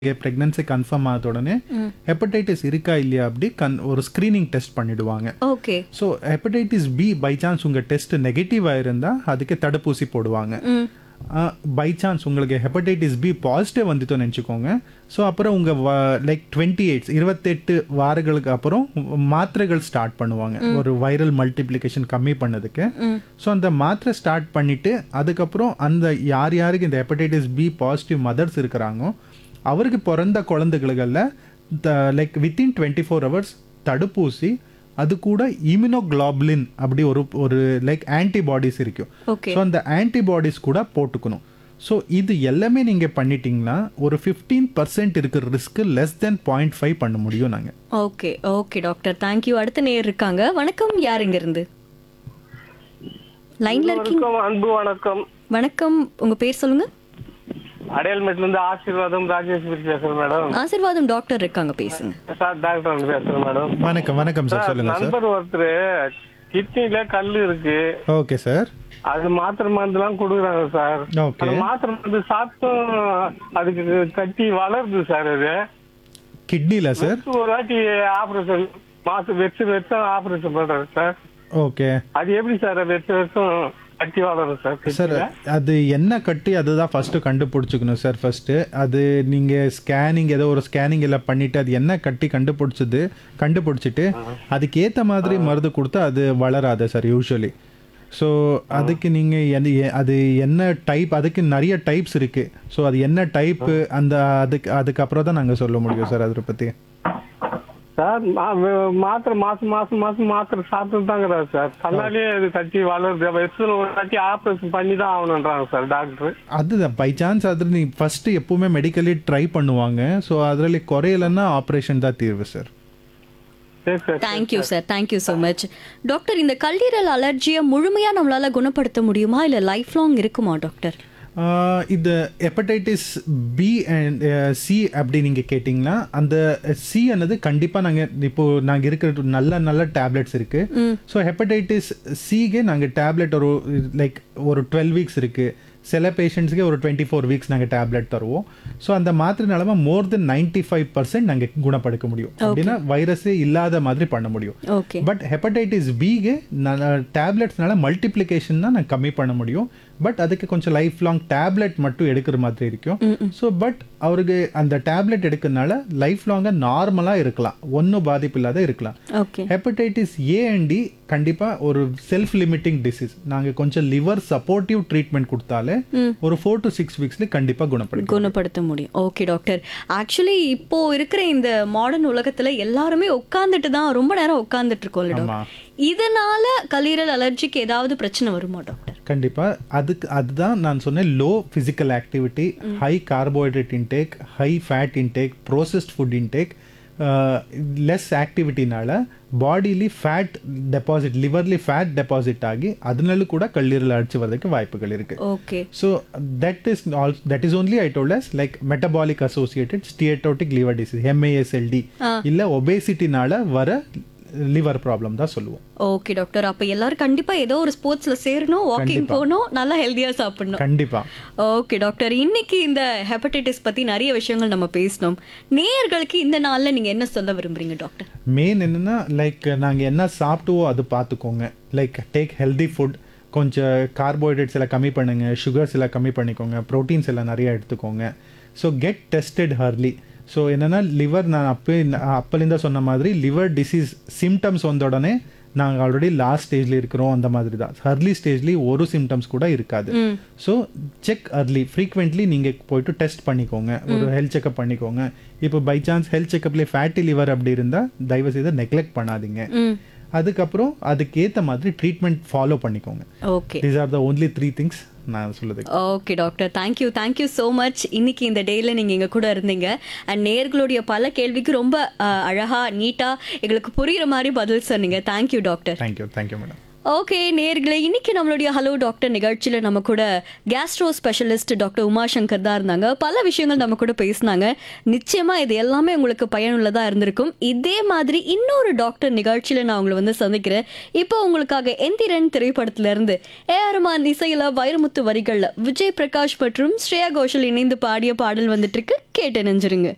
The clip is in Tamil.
பிரெக்னன்சி கன்ஃபார்ம் ஆனத உடனே ஹெப்படைட்டிஸ் இருக்கா இல்லையா அப்படி கன் ஒரு ஸ்க்ரீனிங் டெஸ்ட் பண்ணிடுவாங்க okay so hepatitis B by chance உங்கள் டெஸ்ட் நெகட்டிவாக இருந்தால் அதுக்கு தடுப்பூசி போடுவாங்க ம் பை சான்ஸ் உங்களுக்கு ஹெப்படைட்டிஸ் பி பாசிட்டிவ் வந்துட்டோன்னு நினச்சிக்கோங்க ஸோ அப்புறம் உங்கள் லைக் டுவெண்ட்டி எயிட்ஸ் இருபத்தெட்டு வாரங்களுக்கு அப்புறம் மாத்திரைகள் ஸ்டார்ட் பண்ணுவாங்க ஒரு வைரல் மல்டிப்ளிகேஷன் கம்மி பண்ணதுக்கு ஸோ அந்த மாத்திரை ஸ்டார்ட் பண்ணிட்டு அதுக்கப்புறம் அந்த யார் யாருக்கு இந்த ஹெப்படைட்டிஸ் பி பாசிட்டிவ் மதர்ஸ் இருக்கிறாங்களோ அவருக்கு பிறந்த குழந்தைகளில் like within twenty four hours தடுப்பூசி அது கூட இம்யூனோகுளோபுலின் அப்படி ஒரு ஒரு லைக் ஆன்டிபாடிஸ் இருக்கும் ஓகே ஸோ அந்த ஆன்டிபாடிஸ் கூட போட்டுக்கணும் ஸோ இது எல்லாமே நீங்கள் பண்ணிட்டீங்கன்னா ஒரு ஃபிஃப்டீன் பர்சன்ட் இருக்கிற risk less than point five பண்ண முடியும் நாங்கள் ஓகே ஓகே டாக்டர் தேங்க்யூ அடுத்த நேர் இருக்காங்க வணக்கம் யார் இங்க இருந்து லைன்ல இருக்கீங்க வணக்கம் அன்பு வணக்கம் வணக்கம் உங்க பேர் சொல்லுங்க அடையாளமேட்ல இருந்து ஆசீர்வாதம் ராஜேஸ்வரி பேசுறேன் மேடம் ஆசீர்வாதம் டாக்டர் இருக்காங்க பேசுங்க சார் டாக்டர் வந்து பேசுறேன் மேடம் வணக்கம் வணக்கம் சார் சார் சொல்லுங்கள் சார் நண்பர் ஒருத்தர் கிட்னில கல் இருக்கு ஓகே சார் அது மாத்திரை மருந்துலாம் கொடுக்குறாங்க சார் ஓகே அந்த மாத்திரை மருந்து சாப்பிட்டும் அதுக்கு கட்டி வளருது சார் அது கிட்னியில் சார் ஒரு வாட்டி ஆபரேஷன் மாசம் வெச்சு வெச்சம் ஆபரேஷன் பண்றாரு சார் ஓகே அது எப்படி சார் வெச்சு வெச்சம் கட்டி வளரும் சார் சார் கிட்னில? அது என்ன கட்டி அதுதான் ஃபஸ்ட்டு கண்டுபிடிச்சிக்கணும் சார் ஃபஸ்ட்டு அது நீங்கள் ஸ்கேனிங் ஏதோ ஒரு ஸ்கேனிங் எல்லாம் பண்ணிவிட்டு அது என்ன கட்டி கண்டுபிடிச்சது கண்டுபிடிச்சிட்டு அதுக்கேற்ற மாதிரி மருந்து கொடுத்தா அது வளராது சார் யூஸ்வலி ஸோ அதுக்கு நீங்கள் அது என்ன டைப் அதுக்கு நிறைய டைப்ஸ் இருக்குது ஸோ அது என்ன டைப்பு அந்த அதுக்கு அதுக்கப்புறம் தான் நாங்கள் சொல்ல முடியும் சார் அதை பற்றி சார் மா- மா- மாத்திரை மாசம் மாசம் மாசம் மாத்திரை சாப்பிட்டு தாங்கிறாரு சார் தன்னாலே அது கட்டி வளருது வருஷத்துல ஒரு வாட்டி ஆபரேஷன் பண்ணி தான் ஆகணுன்றாங்க சார் டாக்டர் அதுதான் பை சான்ஸ் அதில் நீ ஃபஸ்ட்டு எப்பவுமே மெடிக்கலி ட்ரை பண்ணுவாங்க ஸோ அதில் குறையலைன்னா ஆப்ரேஷன் தான் தீர்வு சார் சரி sir thank you sir thank you so much doctor இந்த கல்லீரல் அலர்ஜியை முழுமையா நம்மளால குணப்படுத்த முடியுமா இல்ல லைஃப் லாங் இருக்குமா டாக்டர் ஆஹ் இது ஹெப்படைட்டிஸ் பி அண்ட் சி அப்படி நீங்கள் கேட்டிங்கன்னா அந்த சி ಅನ್ನது கண்டிப்பாக நாங்கள் இப்போ நாங்கள் இருக்கிற நல்ல நல்ல டேப்லெட்ஸ் இருக்குது ஸோ ஹெப்படைட்டிஸ் சிಗೆ நாங்கள் டேப்லெட் ஒரு லைக் ஒரு டுவெல் வீக்ஸ் இருக்குது சில பேஷண்ட்ஸ்க்கு ஒரு டுவெண்ட்டி ஃபோர் வீக்ஸ் நாங்கள் டேப்லெட் தருவோம் ஸோ அந்த மாத்திரைனாலமா more than ninety five percent நாங்கள் குணப்படுத்த முடியும் அப்படின்னா வைரஸே இல்லாத மாதிரி பண்ண முடியும் ஓகே பட் ஹெப்படைட்டிஸ் பிಗೆ டேப்லெட்ஸ்னால மல்டிப்ளிகேஷன் தான் நான் கம்மி பண்ண முடியும் பட் அதுக்கு கொஞ்சம் லைஃப் லாங் டேப்லெட் மட்டும் எடுக்கிற மாதிரி இருக்கும் ஸோ பட் அவருக்கு அந்த டேப்லெட் எடுக்கிறதுனால லைஃப் லாங்காக நார்மலாக இருக்கலாம் ஒன்றும் பாதிப்பு இல்லாத இருக்கலாம் okay hepatitis A and D கண்டிப்பாக ஒரு செல்ஃப் லிமிட்டிங் டிசீஸ் நாங்கள் கொஞ்சம் லிவர் சப்போர்ட்டிவ் ட்ரீட்மெண்ட் கொடுத்தாலே ஒரு ஃபோர் டு சிக்ஸ் வீக்ஸ்லேயே கண்டிப்பாக குணப்படுத்தும் குணப்படுத்த முடியும் ஓகே டாக்டர் ஆக்சுவலி இப்போ இருக்கிற இந்த மாடர்ன் உலகத்துல எல்லாருமே உட்கார்ந்துட்டு தான் ரொம்ப நேரம் உட்கார்ந்துட்டு இருக்கோம்ல ஆமா. டாக்டர் இதனால கல்லீரல் அலர்ஜிக்கு ஏதாவது பிரச்சனை வருமா டாக்டர் கண்டிப்பாக அதுக்கு அதுதான் நான் சொன்னேன் low physical activity high carbohydrate intake high fat intake processed food intake less ஆக்டிவிட்டினால பாடிಲಿ ஃபேட் டெபாசிட் லிவர்லி ஃபேட் டெபாசிட் ஆகி அதனால கூட கல்லீரல் அடிச்சு வரதுக்கு வாய்ப்புகள் இருக்கு okay so that is all that is only I told as like metabolic associated steatotic liver disease MASLD இல்லை ஒபேசிட்டினால வர லிவர் ப்ராப்ளம் தான் சொல்லுவோம் ஓகே டாக்டர் அப்ப எல்லாரும் கண்டிப்பா ஏதோ ஒரு ஸ்போர்ட்ஸ்ல சேரணும் வாக்கிங் போகணும் நல்லா ஹெல்தியா சாப்பிடணும் கண்டிப்பா ஓகே டாக்டர் இன்னைக்கு இந்த ஹெப்படைட்டிஸ் பத்தி நிறைய விஷயங்கள் நம்ம பேசணும் நேயர்களுக்கு இந்த நாள்ல நீங்க என்ன சொல்ல விரும்புறீங்க டாக்டர் மெயின் என்னன்னா லைக் நாங்கள் என்ன சாப்பிட்டுவோ அது பார்த்துக்கோங்க லைக் டேக் ஹெல்தி ஃபுட் கொஞ்சம் கார்போஹைட்ரேட்ஸ் எல்லாம் கம்மி பண்ணுங்க சுகர்ஸ் எல்லாம் கம்மி பண்ணிக்கோங்க ப்ரோட்டீன்ஸ் எல்லாம் நிறைய எடுத்துக்கோங்க so get tested early so என்னென்னா லிவர் நான் அப்போ அப்போலேருந்தா சொன்ன மாதிரி லிவர் டிசீஸ் சிம்டம்ஸ் வந்த உடனே நாங்கள் ஆல்ரெடி லாஸ்ட் ஸ்டேஜில் இருக்கிறோம் அந்த மாதிரி தான் அர்லி ஸ்டேஜ்லேயும் ஒரு சிம்டம்ஸ் கூட இருக்காது ஸோ செக் அர்லி ஃப்ரீக்வெண்ட்லி நீங்கள் போயிட்டு டெஸ்ட் பண்ணிக்கோங்க ஒரு ஹெல்த் செக்அப் பண்ணிக்கோங்க இப்போ பை சான்ஸ் ஹெல்த் செக்அப்லேயே ஃபேட்டி லிவர் அப்படி இருந்தால் தயவு செய்து நெக்லெக்ட் பண்ணாதீங்க ம் அதுக்கப்புறம் அதுக்கேற்ற மாதிரி ட்ரீட்மெண்ட் ஃபாலோ பண்ணிக்கோங்க okay these are the only three things நான் சொல்லுது okay doctor thank you thank you so much இன்னைக்கு இந்த டேயில் நீங்கள் எங்கள் கூட இருந்தீங்க அண்ட் நேர்களுடைய பல கேள்விக்கு ரொம்ப அஹ், அழகா நீட்டாக எங்களுக்கு புரியுற மாதிரி பதில் சொன்னீங்க thank you doctor thank you thank you madam okay நேர்களே இன்னைக்கு நம்மளுடைய ஹலோ டாக்டர் நிகழ்ச்சியில நம்ம கூட கேஸ்ட்ரோ ஸ்பெஷலிஸ்ட் டாக்டர் உமாசங்கர் தான் இருந்தாங்க பல விஷயங்கள் நம்ம கூட பேசினாங்க நிச்சயமா இது எல்லாமே உங்களுக்கு பயனுள்ளதா இருந்திருக்கும் இதே மாதிரி இன்னொரு டாக்டர் நிகழ்ச்சியில நான் உங்களை வந்து சந்திக்கிறேன் இப்போ உங்களுக்காக எந்திரன் திரைப்படத்துல இருந்து ஏஆர்மான் இசையில வைரமுத்து வரிகள்ல விஜய் பிரகாஷ் மற்றும் ஸ்ரேயா கோஷல் இணைந்து பாடிய பாடல் வந்துட்டு இருக்கு கேட்டு நெஞ்சிருங்க